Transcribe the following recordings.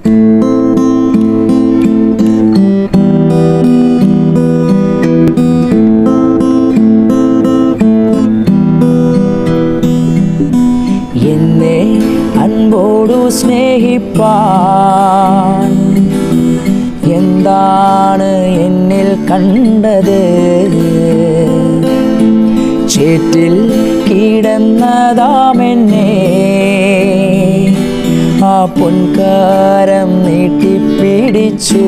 എന്നെ അൻപോടു സ്നേഹിപ്പാൻ എന്താണ് എന്നിൽ കണ്ടത് ചേറ്റിൽ കിടന്നതാമെന്നെ ആ പൊൻകാരം നീട്ടിപ്പിടിച്ചു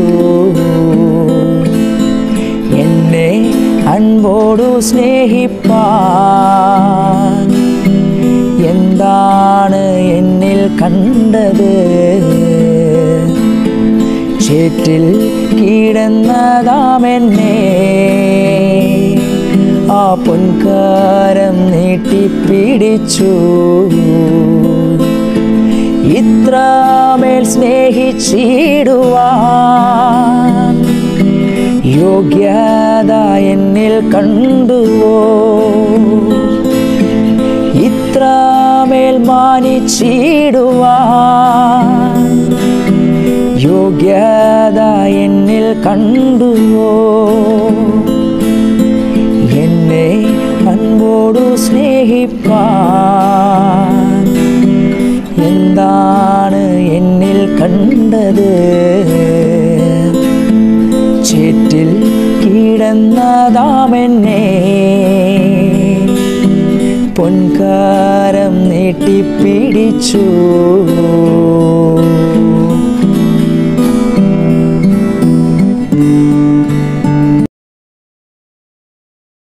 എന്നെ അൻപോടു സ്നേഹിപ്പാൻ എന്താണ് എന്നിൽ കണ്ടത് ചേറ്റിൽ കിടന്നതാമെന്നെ ആ പൊൻകാരം നീട്ടിപ്പിടിച്ചു ഇത്രമേൽ സ്നേഹിച്ചിടുവാൻ യോഗ്യത എന്നിൽ കണ്ടുവോ ഇത്രമേൽ മാനിച്ചിടുവാൻ യോഗ്യത എന്നിൽ കണ്ടുവോ എന്നെ അൻപോടു സ്നേഹിപ്പാൻ എന്താണ് എന്നിൽ കണ്ടത് ചേറ്റിൽ കിടന്നതാമെന്നെ പൊൻകാരം നീട്ടിപ്പിടിച്ചു